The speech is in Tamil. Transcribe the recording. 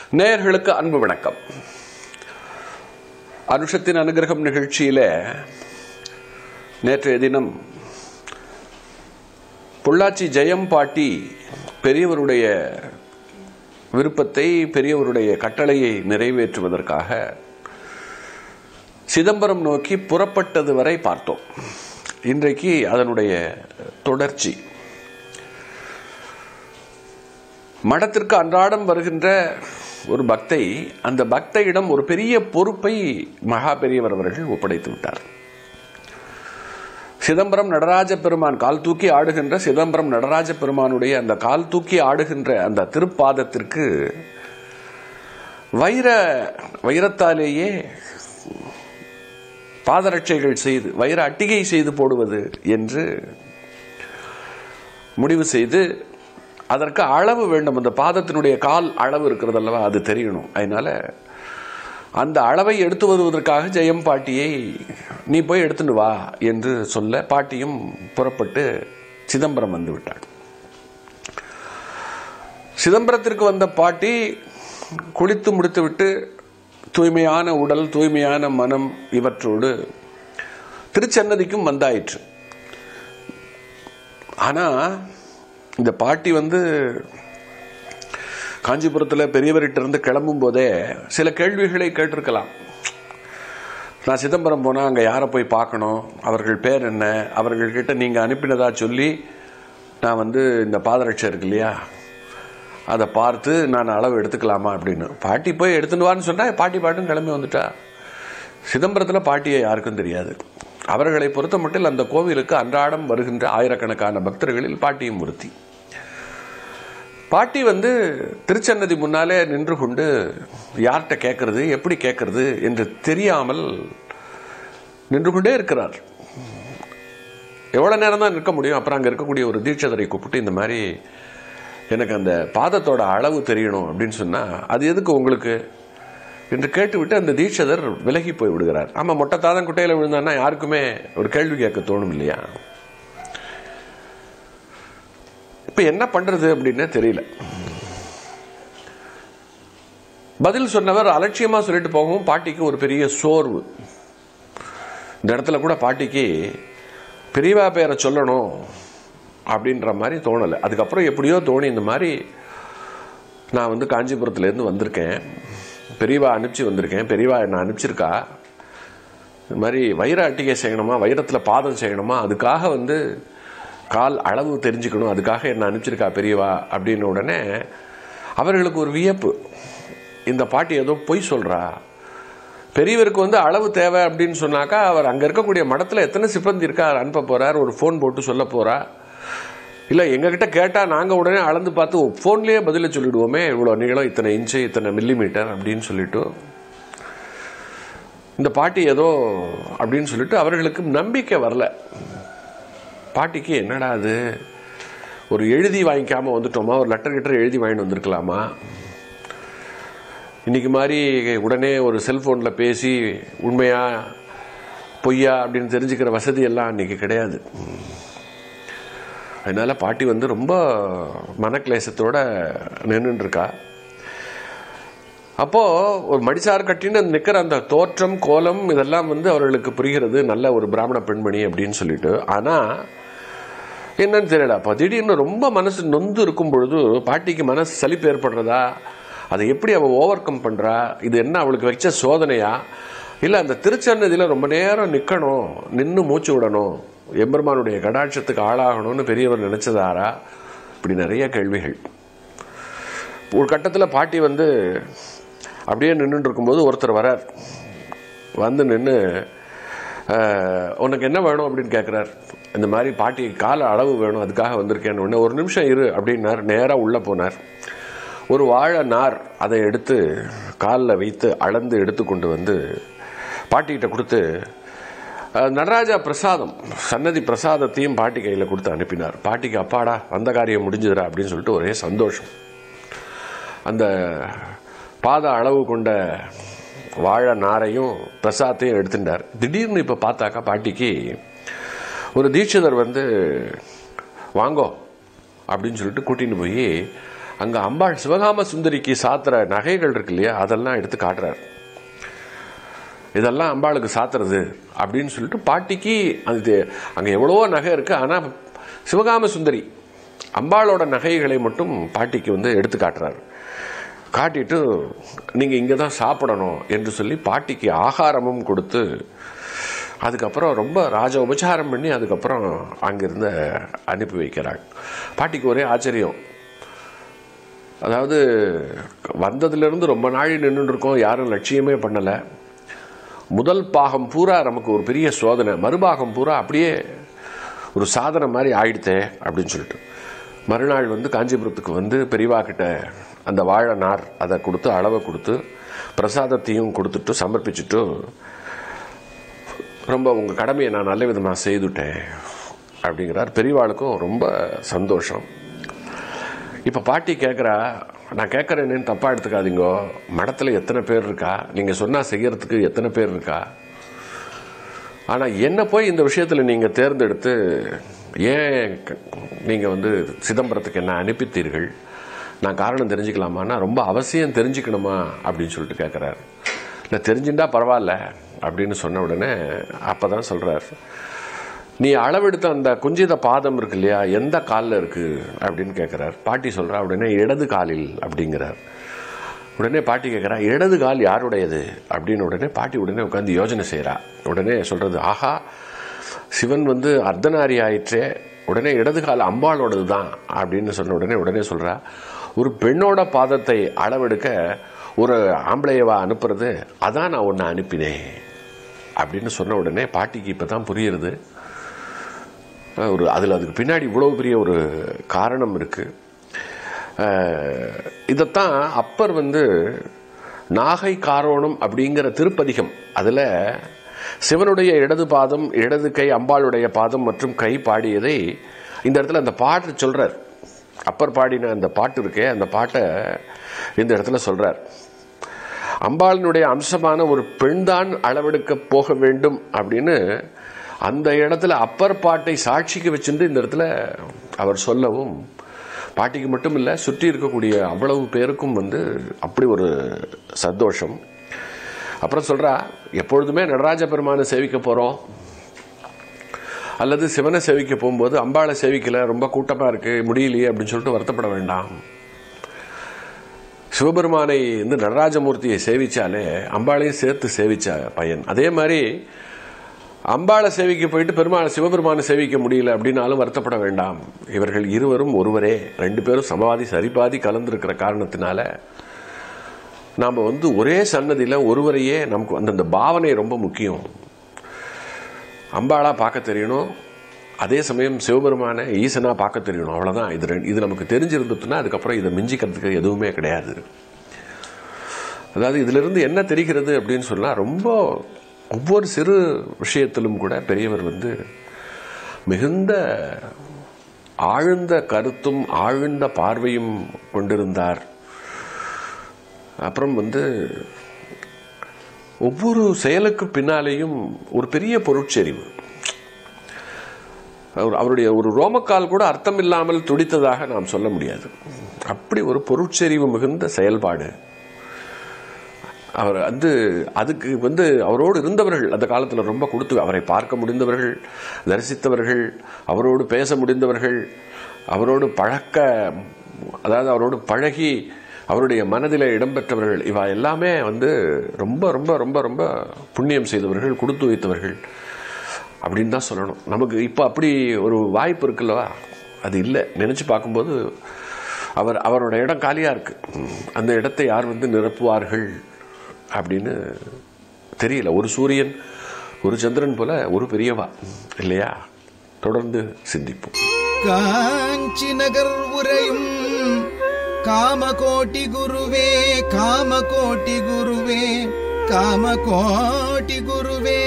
நேயர்களுக்கு அன்பு வணக்கம் அனுஷத்தின் அனுகிரகம் நிகழ்ச்சியில நேற்றைய தினம் பொள்ளாச்சி ஜெயம் பாட்டி பெரியவருடைய விருப்பத்தை பெரியவருடைய கட்டளையை நிறைவேற்றுவதற்காக சிதம்பரம் நோக்கி புறப்பட்டது வரை பார்த்தோம் இன்றைக்கு அதனுடைய தொடர்ச்சி மடத்திற்கு அன்றாடம் வருகின்ற ஒரு பக்தை அந்த பக்தையிடம் ஒரு பெரிய பொறுப்பை மகா பெரியவர் அவர்கள் ஒப்படைத்து விட்டார் சிதம்பரம் நடராஜ பெருமான் கால் தூக்கி ஆடுகின்ற சிதம்பரம் நடராஜ பெருமானுடைய அந்த கால் தூக்கி ஆடுகின்ற அந்த திருப்பாதத்திற்கு வைர வைரத்தாலேயே பாதரட்சைகள் செய்து வைர அட்டிகை செய்து போடுவது என்று முடிவு செய்து அதற்கு அளவு வேண்டும் அந்த பாதத்தினுடைய கால் அளவு இருக்கிறது அல்லவா அது தெரியணும் அதனால அந்த அளவை எடுத்து வருவதற்காக ஜெயம் பாட்டியை நீ போய் எடுத்துட்டு வா என்று சொல்ல பாட்டியும் புறப்பட்டு சிதம்பரம் வந்து விட்டாள் சிதம்பரத்திற்கு வந்த பாட்டி குளித்து முடித்துவிட்டு தூய்மையான உடல் தூய்மையான மனம் இவற்றோடு திருச்சன்னதிக்கும் வந்தாயிற்று ஆனா இந்த பாட்டி வந்து காஞ்சிபுரத்தில் பெரியவர்கிட்ட இருந்து கிளம்பும் போதே சில கேள்விகளை கேட்டிருக்கலாம் நான் சிதம்பரம் போனால் அங்கே யாரை போய் பார்க்கணும் அவர்கள் பேர் என்ன அவர்கள்கிட்ட நீங்கள் அனுப்பினதா சொல்லி நான் வந்து இந்த பாதரட்சை இருக்கு இல்லையா அதை பார்த்து நான் அளவு எடுத்துக்கலாமா அப்படின்னு பாட்டி போய் எடுத்துன்னு வான்னு சொன்னால் பாட்டி பாட்டும் கிளம்பி வந்துட்டா சிதம்பரத்தில் பாட்டியை யாருக்கும் தெரியாது அவர்களை பொறுத்த மட்டும் அந்த கோவிலுக்கு அன்றாடம் வருகின்ற ஆயிரக்கணக்கான பக்தர்களில் பாட்டியும் ஒருத்தி பாட்டி வந்து திருச்சன்னதி முன்னாலே நின்று கொண்டு யார்கிட்ட கேட்கறது எப்படி கேட்கறது என்று தெரியாமல் நின்று கொண்டே இருக்கிறார் எவ்வளவு நேரம் தான் நிற்க முடியும் அப்புறம் அங்கே இருக்கக்கூடிய ஒரு தீட்சதரை கூப்பிட்டு இந்த மாதிரி எனக்கு அந்த பாதத்தோட அளவு தெரியணும் அப்படின்னு சொன்னா அது எதுக்கு உங்களுக்கு என்று கேட்டுவிட்டு அந்த தீட்சதர் விலகி போய் விடுகிறார் ஆமா மொட்டை தாதன் குட்டையில விழுந்தான்னா யாருக்குமே ஒரு கேள்வி கேட்க தோணும் இல்லையா இப்ப என்ன பண்றது அப்படின்னு தெரியல பதில் சொன்னவர் அலட்சியமா சொல்லிட்டு போகவும் பாட்டிக்கு ஒரு பெரிய சோர்வு இந்த இடத்துல கூட பாட்டிக்கு பெரியவா பேரை சொல்லணும் அப்படின்ற மாதிரி தோணலை அதுக்கப்புறம் எப்படியோ தோணி இந்த மாதிரி நான் வந்து காஞ்சிபுரத்துலேருந்து வந்திருக்கேன் பெரியவா அனுப்பிச்சு வந்திருக்கேன் பெரியவா என்ன அனுப்பிச்சிருக்கா இந்த மாதிரி வைர அட்டிகை செய்யணுமா வைரத்தில் பாதம் செய்யணுமா அதுக்காக வந்து கால் அளவு தெரிஞ்சுக்கணும் அதுக்காக என்ன அனுப்பிச்சிருக்கா பெரியவா அப்படின்னு உடனே அவர்களுக்கு ஒரு வியப்பு இந்த பாட்டி ஏதோ பொய் சொல்றா பெரியவருக்கு வந்து அளவு தேவை அப்படின்னு சொன்னாக்கா அவர் அங்கே இருக்கக்கூடிய மடத்தில் எத்தனை சிப்பந்தி இருக்கா அனுப்ப போறார் ஒரு ஃபோன் போட்டு சொல்ல போறா இல்லை எங்ககிட்ட கேட்டால் நாங்கள் உடனே அளந்து பார்த்து ஃபோன்லேயே பதில சொல்லிடுவோமே இவ்வளோ நீளம் இத்தனை இன்ச்சு இத்தனை மில்லி மீட்டர் அப்படின்னு சொல்லிட்டு இந்த பாட்டி ஏதோ அப்படின்னு சொல்லிட்டு அவர்களுக்கு நம்பிக்கை வரல பாட்டிக்கு என்னடா அது ஒரு எழுதி வாங்கிக்காம வந்துட்டோமா ஒரு லெட்டர் கிட்டர் எழுதி வாங்கிட்டு வந்திருக்கலாமா இன்னைக்கு மாதிரி உடனே ஒரு செல்போனில் பேசி உண்மையா பொய்யா அப்படின்னு தெரிஞ்சுக்கிற வசதி எல்லாம் அன்னைக்கு கிடையாது அதனால பாட்டி வந்து ரொம்ப மனக்லேசத்தோட நின்றுட்டு இருக்கா அப்போ ஒரு மடிசார் கட்டின்னு நிற்கிற அந்த தோற்றம் கோலம் இதெல்லாம் வந்து அவர்களுக்கு புரிகிறது நல்ல ஒரு பிராமண பெண்மணி அப்படின்னு சொல்லிட்டு ஆனா என்னன்னு தெரியல அப்போ திடீர்னு ரொம்ப மனசு நொந்து இருக்கும் பொழுது பாட்டிக்கு மனசு சலிப்பு ஏற்படுறதா அதை எப்படி அவள் ஓவர் கம் பண்றா இது என்ன அவளுக்கு வச்ச சோதனையா இல்லை அந்த திருச்சன்னதியில் ரொம்ப நேரம் நிற்கணும் நின்று மூச்சு விடணும் எம்பெருமானுடைய கடாட்சத்துக்கு ஆளாகணும்னு பெரியவர் நினைச்சதாரா இப்படி நிறைய கேள்விகள் ஒரு கட்டத்தில் பாட்டி வந்து அப்படியே நின்றுட்டு இருக்கும்போது ஒருத்தர் வரார் வந்து நின்று உனக்கு என்ன வேணும் அப்படின்னு கேட்குறார் இந்த மாதிரி பாட்டி கால அளவு வேணும் அதுக்காக வந்திருக்கேன்னு உடனே ஒரு நிமிஷம் இரு அப்படின்னார் நேராக உள்ளே போனார் ஒரு வாழை நார் அதை எடுத்து காலில் வைத்து அளந்து எடுத்து கொண்டு வந்து பாட்டிகிட்ட கொடுத்து நடராஜா பிரசாதம் சன்னதி பிரசாதத்தையும் பாட்டி கையில் கொடுத்து அனுப்பினார் பாட்டிக்கு அப்பாடா அந்த காரியம் முடிஞ்சதுடா அப்படின்னு சொல்லிட்டு ஒரே சந்தோஷம் அந்த பாத அளவு கொண்ட வாழை நாரையும் பிரசாத்தையும் எடுத்துட்டார் திடீர்னு இப்போ பார்த்தாக்கா பாட்டிக்கு ஒரு தீட்சிதர் வந்து வாங்கோ அப்படின்னு சொல்லிட்டு கூட்டின்னு போய் அங்க அம்பாள் சிவகாம சுந்தரிக்கு சாத்துற நகைகள் இருக்கு இல்லையா அதெல்லாம் எடுத்து காட்டுறாரு இதெல்லாம் அம்பாளுக்கு சாத்துறது அப்படின்னு சொல்லிட்டு பாட்டிக்கு அது அங்க எவ்வளவோ நகை இருக்கு ஆனா சிவகாம சுந்தரி அம்பாளோட நகைகளை மட்டும் பாட்டிக்கு வந்து எடுத்து காட்டுறாரு காட்டிட்டு நீங்க இங்க தான் சாப்பிடணும் என்று சொல்லி பாட்டிக்கு ஆகாரமும் கொடுத்து அதுக்கப்புறம் ரொம்ப ராஜ உபச்சாரம் பண்ணி அதுக்கப்புறம் அங்கிருந்து அனுப்பி வைக்கிறாள் பாட்டிக்கு ஒரே ஆச்சரியம் அதாவது வந்ததுலேருந்து ரொம்ப நாள் நின்றுட்டு இருக்கோம் யாரும் லட்சியமே பண்ணலை முதல் பாகம் பூரா நமக்கு ஒரு பெரிய சோதனை மறுபாகம் பூரா அப்படியே ஒரு சாதனை மாதிரி ஆயிடுத்தே அப்படின்னு சொல்லிட்டு மறுநாள் வந்து காஞ்சிபுரத்துக்கு வந்து பெரியவா கிட்ட அந்த வாழை நார் அதை கொடுத்து அளவை கொடுத்து பிரசாதத்தையும் கொடுத்துட்டு சமர்ப்பிச்சுட்டு ரொம்ப உங்கள் கடமையை நான் நல்ல விதமாக செய்துட்டேன் அப்படிங்கிறார் பெரியவாளுக்கும் ரொம்ப சந்தோஷம் இப்போ பாட்டி கேட்குறா நான் கேட்குறேன்னு தப்பாக எடுத்துக்காதீங்கோ மடத்தில் எத்தனை பேர் இருக்கா நீங்கள் சொன்னால் செய்யறதுக்கு எத்தனை பேர் இருக்கா ஆனால் என்ன போய் இந்த விஷயத்தில் நீங்கள் தேர்ந்தெடுத்து ஏன் நீங்கள் வந்து சிதம்பரத்துக்கு என்ன அனுப்பித்தீர்கள் நான் காரணம் தெரிஞ்சுக்கலாமான்னா ரொம்ப அவசியம் தெரிஞ்சுக்கணுமா அப்படின்னு சொல்லிட்டு கேட்குறாரு இல்லை தெரிஞ்சுட்டா பரவாயில்ல அப்படின்னு சொன்ன உடனே அப்போ தான் சொல்கிறார் நீ அளவெடுத்த அந்த குஞ்சித பாதம் இருக்கு இல்லையா எந்த காலில் இருக்கு அப்படின்னு கேட்குறார் பாட்டி சொல்றா உடனே இடது காலில் அப்படிங்கிறார் உடனே பாட்டி கேட்குறா இடது கால் யாருடையது அப்படின்னு உடனே பாட்டி உடனே உட்காந்து யோசனை செய்கிறா உடனே சொல்றது ஆஹா சிவன் வந்து அர்த்தநாரி ஆயிற்றே உடனே இடது கால் அம்பாளோடது தான் அப்படின்னு சொன்ன உடனே உடனே சொல்றா ஒரு பெண்ணோட பாதத்தை அளவெடுக்க ஒரு ஆம்பளையவா அனுப்புறது அதான் நான் ஒன்று அனுப்பினேன் அப்படின்னு சொன்ன உடனே பாட்டிக்கு இப்போ தான் புரியுறது ஒரு அதில் அதுக்கு பின்னாடி இவ்வளோ பெரிய ஒரு காரணம் இருக்கு அஹ், இதைத்தான் அப்பர் வந்து நாகை காரோணம் அப்படிங்கிற திருப்பதிகம் அதில் சிவனுடைய இடது பாதம் இடது கை அம்பாளுடைய பாதம் மற்றும் கை பாடியதை இந்த இடத்துல அந்த பாட்டு சொல்றார் அப்பர் பாடின அந்த பாட்டு இருக்கே அந்த பாட்டை இந்த இடத்துல சொல்றார் அம்பாளினுடைய அம்சமான ஒரு பெண்தான் அளவெடுக்க போக வேண்டும் அப்படின்னு அந்த இடத்துல அப்பர் பாட்டை சாட்சிக்கு வச்சுட்டு இந்த இடத்துல அவர் சொல்லவும் பாட்டிக்கு மட்டும் இல்லை சுற்றி இருக்கக்கூடிய அவ்வளவு பேருக்கும் வந்து அப்படி ஒரு சந்தோஷம் அப்புறம் சொல்றா எப்பொழுதுமே நடராஜ பெருமானை சேவிக்க போறோம் அல்லது சிவனை சேவிக்க போகும்போது அம்பாளை சேவிக்கல ரொம்ப கூட்டமா இருக்கு முடியலையே அப்படின்னு சொல்லிட்டு வருத்தப்பட வேண்டாம் சிவபெருமானை வந்து நடராஜமூர்த்தியை சேவிச்சாலே அம்பாளையும் சேர்த்து சேவிச்ச பையன் அதே மாதிரி அம்பாளை சேவிக்க போயிட்டு பெருமாள் சிவபெருமானை சேவிக்க முடியல அப்படின்னாலும் வருத்தப்பட வேண்டாம் இவர்கள் இருவரும் ஒருவரே ரெண்டு பேரும் சமவாதி சரிபாதி கலந்திருக்கிற காரணத்தினால நாம் வந்து ஒரே சன்னதியில் ஒருவரையே நமக்கு அந்தந்த பாவனை ரொம்ப முக்கியம் அம்பாளா பார்க்க தெரியணும் அதே சமயம் சிவபெருமான ஈசனா பார்க்க தெரியணும் அவ்வளவுதான் இது ரெண்டு- இது நமக்கு தெரிஞ்சிருந்துட்டுனா அதுக்கப்புறம் இதை மிஞ்சிக்கிறதுக்கு எதுவுமே கிடையாது அதாவது இதுல இருந்து என்ன தெரிகிறது அப்படின்னு சொன்னா ரொம்ப ஒவ்வொரு சிறு விஷயத்திலும் கூட பெரியவர் வந்து மிகுந்த ஆழ்ந்த கருத்தும் ஆழ்ந்த பார்வையும் கொண்டிருந்தார் அப்புறம் வந்து ஒவ்வொரு செயலுக்கு பின்னாலேயும் ஒரு பெரிய பொருட்செறிவு அவர் அவருடைய ஒரு ரோமக்கால் கூட அர்த்தம் இல்லாமல் துடித்ததாக நாம் சொல்ல முடியாது அப்படி ஒரு பொருட்செறிவு மிகுந்த செயல்பாடு அவர் வந்து அதுக்கு வந்து அவரோடு இருந்தவர்கள் அந்த காலத்தில் ரொம்ப கொடுத்து அவரை பார்க்க முடிந்தவர்கள் தரிசித்தவர்கள் அவரோடு பேச முடிந்தவர்கள் அவரோடு பழக்க அதாவது அவரோடு பழகி அவருடைய மனதில் இடம்பெற்றவர்கள் இவா எல்லாமே வந்து ரொம்ப ரொம்ப ரொம்ப ரொம்ப புண்ணியம் செய்தவர்கள் கொடுத்து வைத்தவர்கள் அப்படின்னு தான் சொல்லணும் நமக்கு இப்போ அப்படி ஒரு வாய்ப்பு இருக்குல்லவா அது இல்லை நினைச்சு பார்க்கும்போது அவர் அவரோட இடம் காலியா இருக்கு ம், அந்த இடத்தை யார் வந்து நிரப்புவார்கள் அப்படின்னு தெரியல ஒரு சூரியன் ஒரு சந்திரன் போல ஒரு பெரியவா இல்லையா தொடர்ந்து சிந்திப்போம் காஞ்சி நகர் உரையும் காமகோட்டி குருவே காமகோட்டி குருவே காமகோட்டி குருவே